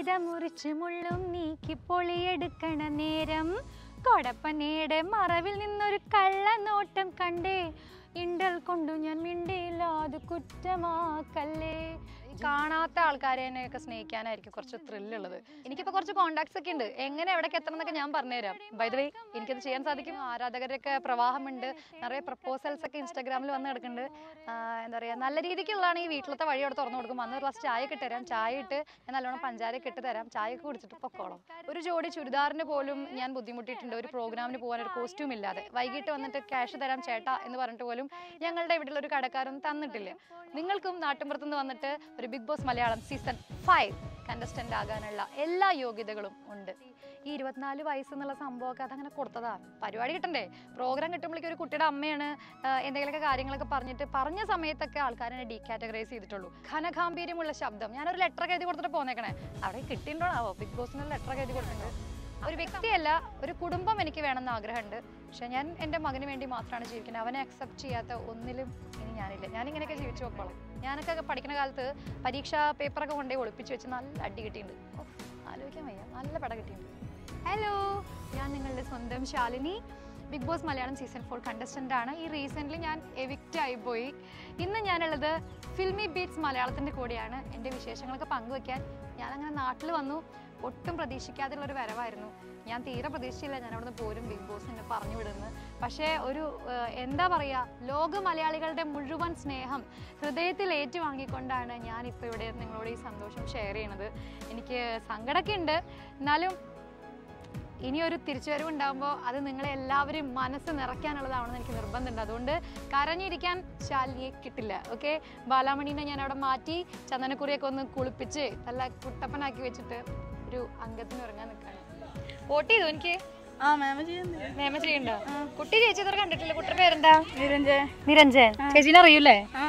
കവിത മുറിച്ച് മുള്ളും നീക്കി പൊളിയെടുക്കണ നേരം കൊടപ്പനയുടെ മറവിൽ നിന്നൊരു കള്ളനോട്ടം കണ്ടേ ഇണ്ടൽ കൊണ്ടു ഞാൻ മിണ്ടിയില്ല അത് കുറ്റമാക്കല്ലേ കാണാത്ത ആൾക്കാരെ എന്നെയൊക്കെ സ്നേഹിക്കാനായിരിക്കും കുറച്ച് ത്രില്ലുള്ളത് എനിക്കിപ്പോൾ കുറച്ച് കോണ്ടാക്ട്സ് ഒക്കെ ഉണ്ട് എങ്ങനെ എവിടേക്ക് എത്തണം എന്നൊക്കെ ഞാൻ പറഞ്ഞുതരാം ബൈ ദ വേ എനിക്കത് ചെയ്യാൻ സാധിക്കും ആരാധകരൊക്കെ പ്രവാഹമുണ്ട് നിറയെ പ്രപ്പോസൽസ് ഒക്കെ ഇൻസ്റ്റാഗ്രാമിൽ വന്ന് കിടക്കുന്നുണ്ട് ആഹ് എന്താ പറയുക നല്ല രീതിക്കുള്ളതാണ് ഈ വീട്ടിലത്തെ വഴി അവിടെ തുറന്നു കൊടുക്കും അന്ന് ഒരു ഗ്ലാസ് ചായ ഒക്കെ തരാം ചായ ഇട്ട് ഞാൻ നല്ലോണം പഞ്ചാരയൊക്കെ ഇട്ട് തരാം ചായ ഒക്കെ കുടിച്ചിട്ട് പൊക്കോളാം ഒരു ജോഡി ചുരിദാറിന് പോലും ഞാൻ ബുദ്ധിമുട്ടിയിട്ടുണ്ട് ഒരു പ്രോഗ്രാമിന് പോകാൻ ഒരു കോസ്റ്റ്യൂം ഇല്ലാതെ വൈകിട്ട് വന്നിട്ട് ക്യാഷ് തരാം ചേട്ടാ എന്ന് പറഞ്ഞിട്ട് പോലും ഞങ്ങളുടെ ഇവിടെയുള്ള ഒരു കടക്കാരൊന്നും തന്നിട്ടില്ല നിങ്ങൾക്കും നാട്ടിൻപുറത്തുനിന്ന് വന്നിട്ട് ഒരു big boss Malayalam season five contestant ആകാനുള്ള എല്ലാ യോഗ്യതകളും ഉണ്ട് ഈ ഇരുപത്തിനാല് വയസ്സ് എന്നുള്ള സംഭവമൊക്കെ അതങ്ങനെ കൊടുത്തതാ പരിപാടി കിട്ടണ്ടേ പ്രോഗ്രാം കിട്ടുമ്പോഴേക്കും ഒരു കുട്ടിയുടെ അമ്മയാണ് ആഹ് എന്തെങ്കിലുമൊക്കെ കാര്യങ്ങളൊക്കെ പറഞ്ഞിട്ട് പറഞ്ഞ സമയത്തൊക്കെ ആൾക്കാരെ ഡീ കാറ്റഗറൈസ് ചെയ്തിട്ടുള്ളൂ ഘനഗാംഭീര്യമുള്ള ശബ്ദം ഞാനൊരു ലെറ്റർ എഴുതി കൊടുത്തിട്ട് പോന്നേക്കണേ അവിടെ കിട്ടിയിട്ടുണ്ടോ ബിഗ് ബോസിന് ലെറ്റർ എഴുതി കൊടുത്തിട്ടുണ്ട് ഒരു വ്യക്തിയല്ല ഒരു കുടുംബം എനിക്ക് വേണമെന്ന് ആഗ്രഹമുണ്ട് പക്ഷെ ഞാൻ എൻ്റെ മകന് വേണ്ടി മാത്രമാണ് ജീവിക്കുന്നത് അവനെ അക്സെപ്റ്റ് ചെയ്യാത്ത ഒന്നിലും ഇനി ഞാനില്ല ഞാൻ ഇങ്ങനെയൊക്കെ ജീവിച്ചു നോക്കോളാം ഞാനൊക്കെ പഠിക്കുന്ന കാലത്ത് പരീക്ഷാ പേപ്പറൊക്കെ കൊണ്ടുപോയി ഒളിപ്പിച്ച് വെച്ച് നല്ല അടി കിട്ടിയിട്ടുണ്ട് ഓ, ആലോചിക്കാൻ വയ്യ നല്ല പട കിട്ടിയിട്ടുണ്ട് ഹലോ ഞാൻ നിങ്ങളുടെ സ്വന്തം Shalini big boss Malayalam season four contestant ആണ് ഈ റീസെൻ്റ്ലി ഞാൻ എവിക്റ്റ് ആയിപ്പോയി ഇന്ന് ഞാനുള്ളത് ഫിൽമി ബീറ്റ്സ് മലയാളത്തിൻ്റെ കൂടെയാണ് എൻ്റെ വിശേഷങ്ങളൊക്കെ പങ്കുവയ്ക്കാൻ ഞാനങ്ങനെ നാട്ടിൽ വന്നു ഒട്ടും പ്രതീക്ഷിക്കാതെയുള്ള ഒരു വരവായിരുന്നു ഞാൻ തീരെ പ്രതീക്ഷിച്ചില്ല ഞാൻ അവിടുന്ന് പോരും ബിഗ് ബോസ് എന്നെ പറഞ്ഞു വിടുന്നു പക്ഷേ ഒരു ഏഹ്, എന്താ പറയുക ലോക മലയാളികളുടെ മുഴുവൻ സ്നേഹം ഹൃദയത്തിൽ ഏറ്റുവാങ്ങിക്കൊണ്ടാണ് ഞാനിപ്പോൾ ഇവിടെ നിങ്ങളോട് ഈ സന്തോഷം ഷെയർ ചെയ്യണത് എനിക്ക് സങ്കടമൊക്കെ ഉണ്ട് എന്നാലും ഇനി ഒരു തിരിച്ചുവരവ് ഉണ്ടാകുമ്പോൾ അത് നിങ്ങളെ എല്ലാവരും മനസ്സ് നിറയ്ക്കാനുള്ളതാണെന്ന് എനിക്ക് നിർബന്ധമുണ്ട് അതുകൊണ്ട് കരഞ്ഞിരിക്കാൻ ശാലിനിയെ കിട്ടില്ല ഓക്കെ ബാലാമണീനെ ഞാൻ അവിടെ മാറ്റി ചന്ദനക്കുറിയൊക്കെ ഒന്ന് കുളിപ്പിച്ച് നല്ല കുട്ടപ്പനാക്കി വെച്ചിട്ട് ഒരു അംഗത്തിന് ഉറങ്ങാൻ നിൽക്കുകയാണ് വോട്ട് ചെയ്തു എനിക്ക് ആ മാമ ചെയ്യുന്നില്ല നിയമം ചെയ്യണ്ടോ കുട്ടി ചേച്ചി ഇതുവരെ കണ്ടിട്ടില്ല കുട്ടിയുടെ പേരെന്താ നിരഞ്ജൻ നിരഞ്ജൻ ചേച്ചീനെ അറിയൂലേ ആ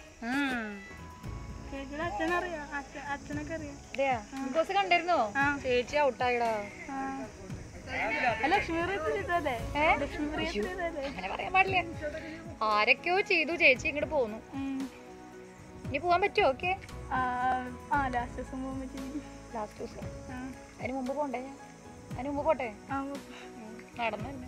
ചേച്ചിയുടെ അച്ഛനറിയാം അച്ഛൻ അച്ഛനൊക്കെ അറിയാം ബിഗ് ബോസ് കണ്ടിരുന്നോ ആ. ചേച്ചി ഔട്ടായിടാ ആ. ആ, ലക്ഷ്മി പ്രിയ ചെയ്തതല്ലേ ഏ? ലക്ഷ്മി പ്രിയ ചെയ്തതല്ലേ അങ്ങനെ പറയാൻ പാടില്ല ആരൊക്കെയോ ചെയ്തു ചേച്ചി ഇങ്ങോട്ട് പോന്നു ഉം. ഇനി പോവാൻ പറ്റുമോ ഓക്കെ ആ ആ ലാസ്റ്റ് ദിവസം പോകുമ്പോൾ ചെയ്യും ലാസ്റ്റ് ദിവസം ആ അതിന് മുമ്പ് പോണ്ടേ അതിന് മുമ്പ് പോട്ടെ ആ നടന്നു തന്നെ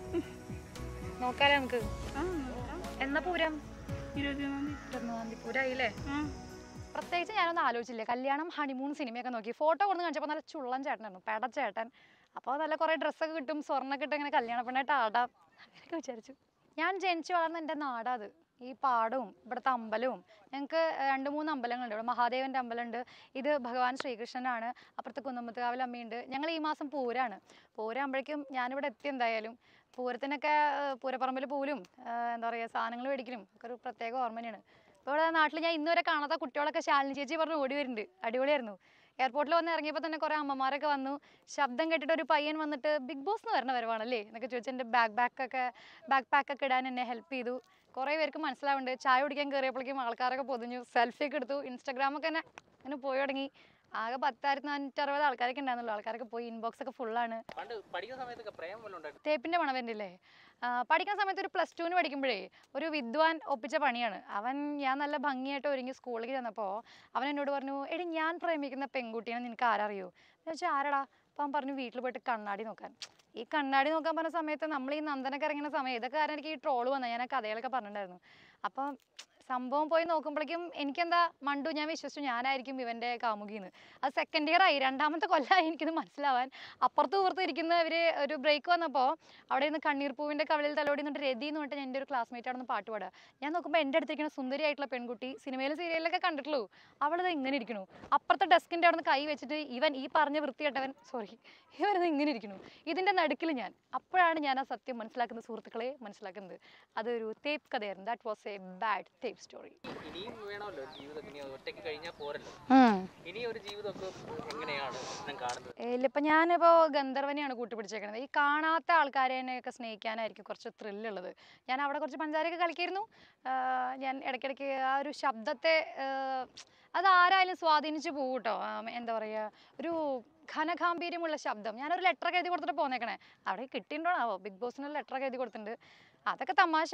നോക്കാലേ നമുക്ക് ആ എന്നാ പൂരം ഇരുപത്തിയൊന്നാം തീയതി ഇരുപത്തൊന്നാം തീയതി പൂരായില്ലേ ആ പ്രത്യേകിച്ച് ഞാനൊന്നും ആലോചിച്ചില്ല കല്യാണം ഹണിമൂൺ സിനിമയൊക്കെ നോക്കി ഫോട്ടോ കൊടുന്ന് കാണിച്ചപ്പോൾ നല്ല ചുള്ളൻ ചേട്ടനായിരുന്നു പെട ചേട്ടൻ അപ്പോൾ നല്ല കുറേ ഡ്രസ്സൊക്കെ കിട്ടും സ്വർണ്ണമൊക്കെ ഇട്ട് ഇങ്ങനെ കല്യാണ പെണ്ണായിട്ട് ആടാം അങ്ങനെയൊക്കെ വിചാരിച്ചു ഞാൻ ജനിച്ചു വളർന്ന എൻ്റെ നാടാ അത് ഈ പാടവും ഇവിടുത്തെ അമ്പലവും ഞങ്ങൾക്ക് രണ്ട് മൂന്ന് അമ്പലങ്ങളുണ്ട് ഇവിടെ മഹാദേവൻ്റെ അമ്പലമുണ്ട് ഇത് ഭഗവാൻ ശ്രീകൃഷ്ണനാണ് അപ്പുറത്ത് കുന്നമ്പത്തുകാവിൽ അമ്മയുണ്ട് ഞങ്ങൾ ഈ മാസം പൂരാണ് പൂരാകുമ്പോഴേക്കും ഞാനിവിടെ എത്തി എന്തായാലും പൂരത്തിനൊക്കെ ഏഹ്, പൂരപ്പറമ്പിൽ പോലും ഏഹ്, എന്താ പറയുക സാധനങ്ങൾ മേടിക്കലും ഒക്കെ ഒരു പ്രത്യേക ഓർമ്മ തന്നെയാണ് ഇപ്പോൾ ഇവിടെ നാട്ടിൽ ഞാൻ ഇന്നുവരെ കാണാത്ത കുട്ടികളൊക്കെ ശാലിനി ചേച്ചി പറഞ്ഞ് ഓടി വരുന്നുണ്ട് അടിപൊളിയായിരുന്നു എയർപോർട്ടിൽ വന്ന് ഇറങ്ങിയപ്പോൾ തന്നെ കുറേ അമ്മമാരൊക്കെ വന്നു ശബ്ദം കേട്ടിട്ട് ഒരു പയ്യൻ വന്നിട്ട് ബിഗ് ബോസ് എന്ന് പറഞ്ഞ വരവാണല്ലേ എന്നൊക്കെ ചോദിച്ച് എൻ്റെ ബാക്ക് ബാക്കൊക്കെ ബാക്ക് പാക്കൊക്കെ ഇടാൻ എന്നെ ഹെൽപ്പ് ചെയ്തു കുറേ പേർക്ക് മനസ്സിലാവുന്നുണ്ട് ചായ കുടിക്കാൻ കയറിയപ്പോഴേക്കും ആൾക്കാരൊക്കെ പൊതിഞ്ഞു സെൽഫി ഒക്കെ എടുത്തു ഇൻസ്റ്റാഗ്രാമൊക്കെ തന്നെ അങ്ങനെ പോയി തുടങ്ങി ആകെ പത്തായിരത്തി നാനൂറ്ററുപത് ആൾക്കാരൊക്കെ ഉണ്ടായിരുന്നുള്ളൂ ആൾക്കാരൊക്കെ പോയി ഇൻബോക്സ് ഒക്കെ ഫുള്ളാണ് പണ്ട് പഠിക്കുന്ന സമയത്തൊക്കെ പ്രേമം വല്ലതും ഉണ്ടായിരുന്നു തേപ്പിൻ്റെ മണം വരുന്നില്ലേ ആ, പഠിക്കുന്ന സമയത്ത് ഒരു പ്ലസ് ടുവിന് പഠിക്കുമ്പോഴേ ഒരു വിദ്വാൻ ഒപ്പിച്ച പണിയാണ് അവൻ ഞാൻ നല്ല ഭംഗിയായിട്ട് ഒരുങ്ങി സ്കൂളിലേക്ക് ചെന്നപ്പോൾ അവൻ എന്നോട് പറഞ്ഞു എടി ഞാൻ പ്രേമിക്കുന്ന പെൺകുട്ടീനെ നിനക്ക് ആരറിയോ എന്ന് വെച്ചാൽ ആരടാ അപ്പം അവൻ പറഞ്ഞു വീട്ടിൽ പോയിട്ട് കണ്ണാടി നോക്കാൻ ഈ കണ്ണാടി നോക്കാൻ പറഞ്ഞ സമയത്ത് നമ്മൾ ഈ നന്ദനൊക്കെ ഇറങ്ങുന്ന സമയം ഇതൊക്കെ കാരണം എനിക്ക് ഈ ട്രോള് വന്നത് ഞാൻ ആ കഥകളൊക്കെ പറഞ്ഞിട്ടുണ്ടായിരുന്നു അപ്പം സംഭവം പോയി നോക്കുമ്പോഴേക്കും എനിക്കെന്താ മണ്ടു ഞാൻ വിശ്വസിച്ചു ഞാനായിരിക്കും ഇവൻ്റെ കാമുകിന്ന് അത് സെക്കൻഡ് ഇയർ ആയി രണ്ടാമത്തെ കൊല്ലമായി എനിക്കിത് മനസ്സിലാവാൻ അപ്പുറത്ത് പുറത്ത് ഇരിക്കുന്ന ഇവർ ഒരു ബ്രേക്ക് വന്നപ്പോൾ അവിടെ നിന്ന് കണ്ണീർ പൂവിൻ്റെ കവളിൽ തലോടി നിന്നിട്ട് രതി എന്ന് പറഞ്ഞിട്ട് എൻ്റെ ഒരു ക്ലാസ്മേറ്റ് ആണെന്ന് പാട്ട് പാടുക ഞാൻ നോക്കുമ്പോൾ എൻ്റെ അടുത്തിരിക്കുന്ന സുന്ദരിയായിട്ടുള്ള പെൺകുട്ടി സിനിമയിലും സീരിയലിലൊക്കെ കണ്ടിട്ടുള്ളൂ അവളത് ഇങ്ങനെ ഇരിക്കണു അപ്പുറത്തെ ഡെസ്കിൻ്റെ അവിടെ നിന്ന് കൈ വെച്ചിട്ട് ഇവൻ ഈ പറഞ്ഞ വൃത്തികെട്ടവൻ സോറി ഇവനത് ഇങ്ങനെ ഇരിക്കണു ഇതിൻ്റെ നടുക്കിൽ ഞാൻ അപ്പോഴാണ് ഞാൻ ആ സത്യം മനസ്സിലാക്കുന്ന സുഹൃത്തുക്കളെ മനസ്സിലാക്കുന്നത് അതൊരു തേപ്പ് കഥയായിരുന്നു that was a bad theppu story ഇനിയും വേണമല്ലോ ഒരു ജീവിതം ഇനി ഒറ്റയ്ക്ക് കഴിഞ്ഞാൽ പോരല്ലോ ഇനി ഒരു ജീവിതമൊക്കെ എങ്ങനെയാണ് ഞാൻ കാണുന്നത് ഇല്ല ഇപ്പം ഞാനിപ്പോൾ ഗന്ധർവനെയാണ് കൂട്ടുപിടിച്ചേക്കുന്നത് ഈ കാണാത്ത ആൾക്കാരെയൊക്കെ സ്നേഹിക്കാനായിരിക്കും കുറച്ച് ത്രില്ലുള്ളത് ഞാൻ അവിടെ കുറച്ച് പഞ്ചാരയൊക്കെ കളിക്കായിരുന്നു ആഹ് ഞാൻ ഇടയ്ക്കിടയ്ക്ക് ആ ഒരു ശബ്ദത്തെ ആഹ് അത് ആരായാലും സ്വാധീനിച്ച് പോകും കേട്ടോ എന്താ പറയുക ഒരു ഘനഗാംഭീര്യമുള്ള ശബ്ദം ഞാനൊരു ലെറ്ററൊക്കെ എഴുതി കൊടുത്തിട്ട് പോന്നേക്കണേ അവിടെ കിട്ടിയിട്ടുണ്ടോ ബിഗ് ബോസിന് ലെറ്ററൊക്കെ എഴുതി കൊടുത്തിട്ടുണ്ട് അതൊക്കെ തമാശ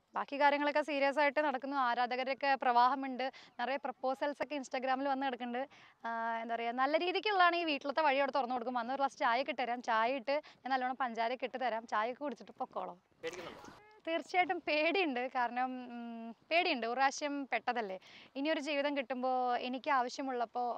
ബാക്കി കാര്യങ്ങളൊക്കെ സീരിയസ് ആയിട്ട് നടക്കുന്നു ആരാധകരൊക്കെ പ്രവാഹമുണ്ട് നിറയെ പ്രപ്പോസൽസ് ഒക്കെ ഇൻസ്റ്റാഗ്രാമിൽ വന്ന് കിടക്കുന്നുണ്ട് ആഹ് എന്താ പറയുക നല്ല രീതിക്കുള്ളതാണ് ഈ വീട്ടിലത്തെ വഴി അവിടെ തുറന്നു കൊടുക്കും വന്ന് ഒരു ഗ്ലാസ് ചായ ഒക്കെ ഇട്ട് തരാം ചായ ഇട്ട് ഞാൻ നല്ലോണം പഞ്ചാരയൊക്കെ ഇട്ട് തരാം ചായ ഒക്കെ കുടിച്ചിട്ട് പൊക്കോളാം പേടിക്കുന്നുണ്ടോ തീർച്ചയായിട്ടും പേടിയുണ്ട് കാരണം ഉം, പേടിയുണ്ട് ഒരു പ്രാവശ്യം പെട്ടതല്ലേ ഇനിയൊരു ജീവിതം കിട്ടുമ്പോൾ എനിക്ക് ആവശ്യമുള്ളപ്പോൾ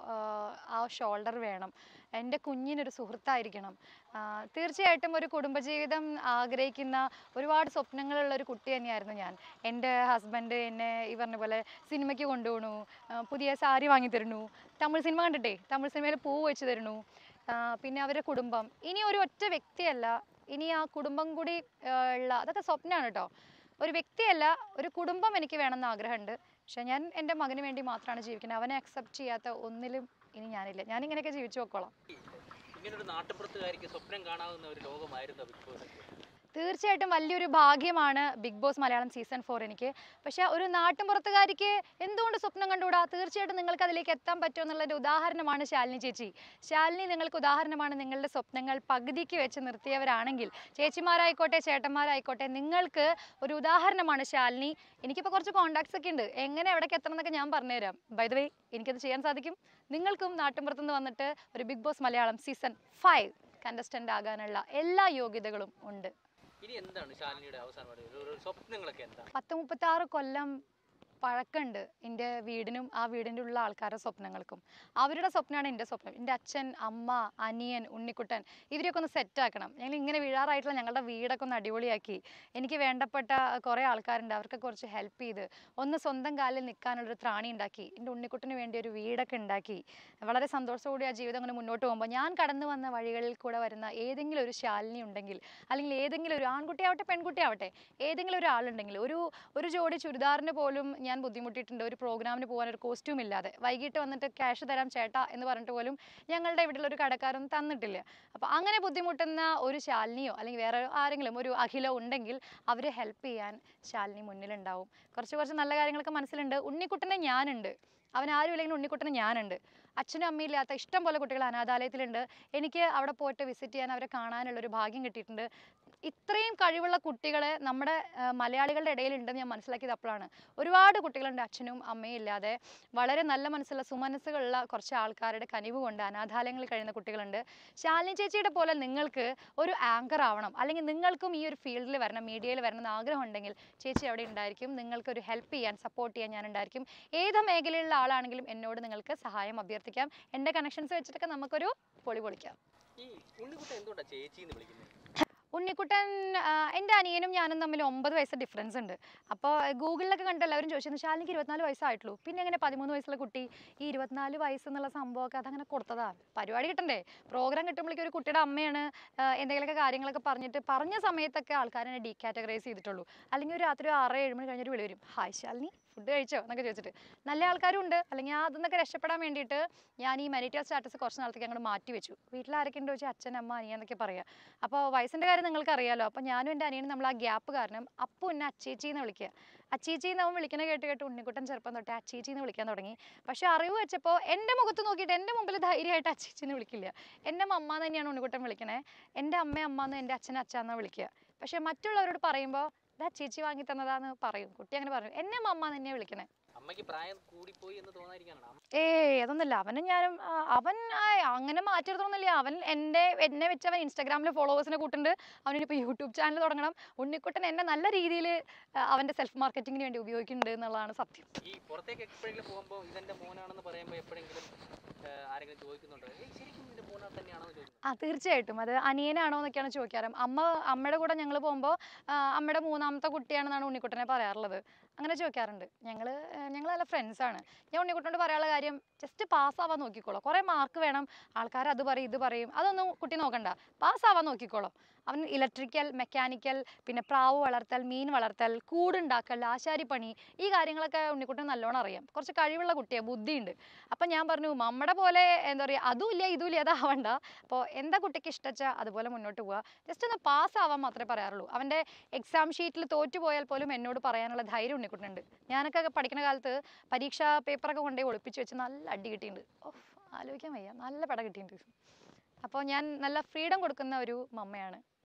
ആ ഷോൾഡർ വേണം എൻ്റെ കുഞ്ഞിനൊരു സുഹൃത്തായിരിക്കണം ആ, തീർച്ചയായിട്ടും ഒരു കുടുംബജീവിതം ആഗ്രഹിക്കുന്ന ഒരുപാട് സ്വപ്നങ്ങളുള്ള ഒരു കുട്ടി തന്നെയായിരുന്നു ഞാൻ എൻ്റെ ഹസ്ബൻഡ് എന്നെ ഈ പറഞ്ഞ പോലെ സിനിമയ്ക്ക് കൊണ്ടുപോകണു ആ, പുതിയ സാരി വാങ്ങി തരണു തമിഴ് സിനിമ കണ്ടിട്ടേ തമിഴ് സിനിമയിൽ പൂ വെച്ച് തരണു ആ, പിന്നെ അവരുടെ കുടുംബം ഇനി ഒരു ഒറ്റ വ്യക്തിയല്ല ഇനി ആ കുടുംബം കൂടി ആ, ഉള്ള അതൊക്കെ സ്വപ്നമാണ് കേട്ടോ ഒരു വ്യക്തിയല്ല ഒരു കുടുംബം എനിക്ക് വേണമെന്ന് ആഗ്രഹമുണ്ട് പക്ഷെ ഞാൻ എൻ്റെ മകന് വേണ്ടി മാത്രമാണ് ജീവിക്കുന്നത് അവനെ അക്സെപ്റ്റ് ചെയ്യാത്ത ഒന്നിലും ഇനി ഞാനില്ല ഞാൻ ഇങ്ങനെയൊക്കെ ജീവിച്ചു നോക്കോളാം ഇങ്ങനെ ഒരു നാട്ടുപുറത്തുകാരിക്ക് സ്വപ്നം കാണാവുന്ന ഒരു ലോകമായിരുന്നു ബിഗ് ബോസ് തീർച്ചയായിട്ടും വലിയൊരു ഭാഗ്യമാണ് big boss Malayalam season four എനിക്ക് പക്ഷേ ഒരു നാട്ടുമ്പുറത്തുകാരിക്ക് എന്തുകൊണ്ട് സ്വപ്നം കണ്ടുകൂടാ തീർച്ചയായിട്ടും നിങ്ങൾക്ക് അതിലേക്ക് എത്താൻ പറ്റുമോ എന്നുള്ളൊരു ഉദാഹരണമാണ് ശാലിനി ചേച്ചി ശാലിനി നിങ്ങൾക്ക് ഉദാഹരണമാണ് നിങ്ങളുടെ സ്വപ്നങ്ങൾ പകുതിക്ക് വെച്ച് നിർത്തിയവരാണെങ്കിൽ ചേച്ചിമാരായിക്കോട്ടെ ചേട്ടന്മാരായിക്കോട്ടെ നിങ്ങൾക്ക് ഒരു ഉദാഹരണമാണ് ശാലിനി എനിക്കിപ്പോൾ കുറച്ച് കോൺടാക്ട്സ് ഒക്കെ ഉണ്ട് എങ്ങനെ എവിടേക്ക് എത്തണം എന്നൊക്കെ ഞാൻ പറഞ്ഞുതരാം ബൈ ദ വേ എനിക്കത് ചെയ്യാൻ സാധിക്കും നിങ്ങൾക്കും നാട്ടിൻപുറത്തുനിന്ന് വന്നിട്ട് ഒരു big boss Malayalam season five contestant ആകാനുള്ള എല്ലാ യോഗ്യതകളും ഉണ്ട് ഇനി എന്താണ് ശാലിനിയുടെ അവസാനമായിട്ട് ഒരു- ഒരു സ്വപ്നങ്ങളൊക്കെ എന്താണ് പത്ത് മുപ്പത്താറ് കൊല്ലം പഴക്കമുണ്ട് എൻ്റെ വീടിനും ആ വീടിൻ്റെ ഉള്ള ആൾക്കാരുടെ സ്വപ്നങ്ങൾക്കും അവരുടെ സ്വപ്നമാണ് എൻ്റെ സ്വപ്നം എൻ്റെ അച്ഛൻ അമ്മ അനിയൻ ഉണ്ണിക്കുട്ടൻ ഇവരെയൊക്കെ ഒന്ന് സെറ്റാക്കണം ഞങ്ങൾ ഇങ്ങനെ വീഴാറായിട്ടുള്ള ഞങ്ങളുടെ വീടൊക്കെ ഒന്ന് അടിപൊളിയാക്കി എനിക്ക് വേണ്ടപ്പെട്ട കുറേ ആൾക്കാരുണ്ട് അവർക്ക് കുറച്ച് ഹെൽപ്പ് ചെയ്ത് ഒന്ന് സ്വന്തം കാലിൽ നിൽക്കാനുള്ളൊരു ത്രാണി ഉണ്ടാക്കി എൻ്റെ ഉണ്ണിക്കുട്ടന് വേണ്ടി ഒരു വീടൊക്കെ ഉണ്ടാക്കി വളരെ സന്തോഷത്തോടെ ആ ജീവിതം അങ്ങനെ മുന്നോട്ട് പോകുമ്പോൾ ഞാൻ കടന്നു വന്ന വഴികളിൽ കൂടെ വരുന്ന ഏതെങ്കിലും ഒരു ശാലിനി ഉണ്ടെങ്കിൽ അല്ലെങ്കിൽ ഏതെങ്കിലും ഒരു ആൺകുട്ടിയാവട്ടെ പെൺകുട്ടിയാവട്ടെ ഏതെങ്കിലും ഒരു ആളുണ്ടെങ്കിൽ ഒരു ഒരു ജോഡി ചുരിദാറിന് പോലും ഞാൻ ബുദ്ധിമുട്ടിയിട്ടുണ്ട് ഒരു പ്രോഗ്രാമിന് പോകാൻ ഒരു കോസ്റ്റ്യൂം ഇല്ലാതെ വൈകിട്ട് വന്നിട്ട് ക്യാഷ് തരാം ചേട്ടാ എന്ന് പറഞ്ഞിട്ട് പോലും ഞങ്ങളുടെ ഇവിടെയുള്ള ഒരു കടക്കാരൊന്നും തന്നിട്ടില്ല അപ്പോൾ അങ്ങനെ ബുദ്ധിമുട്ടുന്ന ഒരു ശാലിനിയോ അല്ലെങ്കിൽ വേറെ ആരെങ്കിലും ഒരു അഖിലോ ഉണ്ടെങ്കിൽ അവരെ ഹെൽപ്പ് ചെയ്യാൻ ശാലിനി മുന്നിലുണ്ടാവും കുറച്ച് കുറച്ച് നല്ല കാര്യങ്ങളൊക്കെ മനസ്സിലുണ്ട് ഉണ്ണിക്കുട്ടനെ ഞാനുണ്ട് അവൻ ആരും ഇല്ലെങ്കിൽ ഉണ്ണിക്കുട്ടന് ഞാനുണ്ട് അച്ഛനും അമ്മയും ഇല്ലാത്ത ഇഷ്ടം പോലെ കുട്ടികൾ അനാഥാലയത്തിലുണ്ട് എനിക്ക് അവിടെ പോയിട്ട് വിസിറ്റ് ചെയ്യാൻ അവരെ കാണാനുള്ള ഒരു ഭാഗ്യം കിട്ടിയിട്ടുണ്ട് ഇത്രയും കഴിവുള്ള കുട്ടികളെ നമ്മുടെ ആ, മലയാളികളുടെ ഇടയിലുണ്ടെന്ന് ഞാൻ മനസ്സിലാക്കിയത് അപ്പോഴാണ് ഒരുപാട് കുട്ടികളുണ്ട് അച്ഛനും അമ്മയും ഇല്ലാതെ വളരെ നല്ല മനസ്സുള്ള സുമനസ്സുകളുള്ള കുറച്ച് ആൾക്കാരുടെ കനിവ് കൊണ്ട് അനാഥാലയങ്ങളിൽ കഴിയുന്ന കുട്ടികളുണ്ട് ശാലിനി ചേച്ചിയുടെ പോലെ നിങ്ങൾക്ക് ഒരു ആങ്കർ ആവണം അല്ലെങ്കിൽ നിങ്ങൾക്കും ഈ ഒരു ഫീൽഡിൽ വരണം മീഡിയയിൽ വരണം എന്ന് ആഗ്രഹം ഉണ്ടെങ്കിൽ ചേച്ചി അവിടെ ഉണ്ടായിരിക്കും നിങ്ങൾക്ക് ഒരു ഹെൽപ്പ് ചെയ്യാൻ സപ്പോർട്ട് ചെയ്യാൻ ഞാൻ ഉണ്ടായിരിക്കും ഏത് മേഖലയിലുള്ള ആളാണെങ്കിലും എന്നോട് നിങ്ങൾക്ക് സഹായം അഭ്യർത്ഥിക്കാം എൻ്റെ കണക്ഷൻസ് വെച്ചിട്ടൊക്കെ നമുക്കൊരു പൊളി പൊളിക്കാം ഈ ഉണ്ണിക്കുട്ടൻ എന്തുകൊണ്ടാണ് ചേച്ചി എന്ന് വിളിക്കുന്നത് ഉണ്ണിക്കുട്ടൻ ആ, എൻ്റെ അനിയനും ഞാനും തമ്മിൽ ഒമ്പത് വയസ്സ് ഡിഫറൻസ് ഉണ്ട് അപ്പോൾ ഗൂഗിളിലൊക്കെ കണ്ട് എല്ലാവരും ചോദിച്ചിരുന്നു ശാലിനിക്ക് ഇരുപത്തിനാല് വയസ്സായിട്ടുള്ളൂ പിന്നെ എങ്ങനെ പതിമൂന്ന് വയസ്സുള്ള കുട്ടി ഈ ഇരുപത്തിനാല് വയസ്സ് എന്നുള്ള സംഭവമൊക്കെ അതങ്ങനെ കൊടുത്തതാ പരിപാടി കിട്ടണ്ടേ പ്രോഗ്രാം കിട്ടുമ്പോഴേക്കും ഒരു കുട്ടിയുടെ അമ്മയാണ് ആ, എന്തെങ്കിലുമൊക്കെ കാര്യങ്ങളൊക്കെ പറഞ്ഞിട്ട് പറഞ്ഞ സമയത്തൊക്കെ ആൾക്കാരെ ഡീ കാറ്റഗറൈസ് ചെയ്തിട്ടുള്ളൂ അല്ലെങ്കിൽ ഒരു രാത്രി ഒരു ആറ് ഏഴ് മണി കഴിഞ്ഞൊരു വിളി വരും ഹായ് ശാലിനി ഫുഡ് കഴിച്ചോ എന്നൊക്കെ ചോദിച്ചിട്ട് നല്ല ആൾക്കാരും ഉണ്ട് അല്ലെങ്കിൽ ആ അതിന്നൊക്കെ രക്ഷപ്പെടാൻ വേണ്ടിയിട്ട് ഞാൻ ഈ മെരിറ്റൽ സ്റ്റാറ്റസ് കുറച്ച് നാളത്തേക്ക് അങ്ങോട്ട് മാറ്റി വെച്ചു വീട്ടിൽ ആരൊക്കെ ഉണ്ടോ ചോദിച്ചാൽ അച്ഛൻ അമ്മ അനിയൻ എന്നൊക്കെ പറയാം അപ്പോൾ വയസ്സിൻ്റെ കാര്യം നിങ്ങൾക്ക് അറിയാലോ അപ്പോൾ ഞാനും എൻ്റെ അനിയനും നമ്മൾ ആ ഗ്യാപ്പ് കാരണം അപ്പു എന്നെ അച്ചേച്ചി എന്ന് വിളിക്കുക അച്ചേച്ചി എന്ന് അവൻ വിളിക്കുന്ന കേട്ട് കേട്ട് ഉണ്ണിക്കുട്ടൻ ചെറുപ്പം തൊട്ട് അച്ചേച്ചി എന്ന് വിളിക്കാൻ തുടങ്ങി പക്ഷേ അറിവ് വെച്ചപ്പോൾ എൻ്റെ മുഖത്ത് നോക്കിയിട്ട് എൻ്റെ മുമ്പിൽ ധൈര്യമായിട്ട് അച്ചേച്ചി എന്ന് വിളിക്കില്ല എൻ്റെ അമ്മ എന്ന് തന്നെയാണ് ഉണ്ണിക്കുട്ടൻ വിളിക്കണേ എൻ്റെ അമ്മ അമ്മ എന്ന് എൻ്റെ അച്ഛൻ അച്ഛാന്ന് വിളിക്കുക പക്ഷേ മറ്റുള്ളവരോട് പറയുമ്പോൾ ഇതാ ചേച്ചി വാങ്ങി തന്നതാന്ന് പറയും കുട്ടി അങ്ങനെ പറയും എന്നെ അമ്മ എന്ന് തന്നെയാണ് വിളിക്കണേ അമ്മയ്ക്ക് പ്രായം കൂടിപ്പോയി എന്ന് തോന്നാതിരിക്കാനാണ് ഏയ് അതൊന്നുമില്ല അവനും ഞാനും ആ, അവൻ ആ, അങ്ങനെ മാറ്റിയെടുത്തൊന്നുമില്ല അവൻ എൻ്റെ എന്നെ വെച്ച് അവൻ ഇൻസ്റ്റാഗ്രാമിൽ ഫോളോവേഴ്സിനെ കൂട്ടുണ്ട് അവനിപ്പോൾ യൂട്യൂബ് ചാനൽ തുടങ്ങണം ഉണ്ണിക്കുട്ടൻ എന്നെ നല്ല രീതിയിൽ അവൻ്റെ സെൽഫ് മാർക്കറ്റിങ്ങിന് വേണ്ടി ഉപയോഗിക്കുന്നുണ്ട് എന്നുള്ളതാണ് സത്യം ഈ പുറത്തേക്ക് എപ്പോഴെങ്കിലും പോകുമ്പോൾ ഇതെന്റെ മോനാണെന്ന് പറയുമ്പോൾ എപ്പോഴെങ്കിലും ആ, ആരെങ്കിലും ചോദിക്കുന്നുണ്ടോ ഏയ് ശരിക്കും നിന്റെ മോനാ തന്നെയാണോ എന്ന് ചോദിക്കുന്നു ആ തീർച്ചയായിട്ടും അത് അനിയനാണോ എന്നൊക്കെയാണ് ചോദിക്കാറ് അമ്മ അമ്മയുടെ കൂടെ ഞങ്ങൾ പോകുമ്പോൾ അമ്മയുടെ മൂന്നാമത്തെ കുട്ടിയാണെന്നാണ് ഉണ്ണിക്കുട്ടനെ പറയാറുള്ളത് അങ്ങനെ ചോദിക്കാറുണ്ട് ഞങ്ങൾ ഞങ്ങൾ നല്ല ഫ്രണ്ട്സാണ് ഞാൻ ഉണ്ണിക്കുട്ടനോട് പറയാനുള്ള കാര്യം ജസ്റ്റ് പാസ്സാവാൻ നോക്കിക്കോളൂ കുറേ മാർക്ക് വേണം ആൾക്കാർ അത് പറയും ഇത് പറയും അതൊന്നും കുട്ടി നോക്കണ്ട പാസ്സാവാൻ നോക്കിക്കോളൂ അവൻ ഇലക്ട്രിക്കൽ മെക്കാനിക്കൽ പിന്നെ പ്രാവ് വളർത്തൽ മീൻ വളർത്തൽ കൂടുണ്ടാക്കൽ ആശാരിപ്പണി ഈ കാര്യങ്ങളൊക്കെ ഉണ്ണിക്കുട്ടൻ നല്ലോണം അറിയാം കുറച്ച് കഴിവുള്ള കുട്ടിയാണ് ബുദ്ധിയുണ്ട് അപ്പം ഞാൻ പറഞ്ഞു നമ്മുടെ പോലെ എന്താ പറയുക അതും ഇല്ല ഇതും ഇല്ല അതാവണ്ട അപ്പോൾ എന്താ കുട്ടിക്ക് ഇഷ്ടച്ചാൽ അതുപോലെ മുന്നോട്ട് പോവുക ജസ്റ്റ് ഒന്ന് പാസ്സാവാൻ മാത്രമേ പറയാറുള്ളൂ അവൻ്റെ എക്സാം ഷീറ്റിൽ തോറ്റുപോയാൽ പോലും എന്നോട് പറയാനുള്ള ധൈര്യം ഉണ്ണിക്കുട്ടനുണ്ട് ഞാനൊക്കെ പഠിക്കുന്ന കാലത്ത് പരീക്ഷാ പേപ്പറൊക്കെ കൊണ്ടുപോയി ഒളിപ്പിച്ച് വെച്ച് നല്ല അടി കിട്ടിയിട്ടുണ്ട് ഓഹ് ആലോചിക്കാൻ വയ്യ നല്ല പട കിട്ടിയിട്ടുണ്ട് അപ്പോൾ ഞാൻ നല്ല ഫ്രീഡം കൊടുക്കുന്ന ഒരു മമ്മയാണ്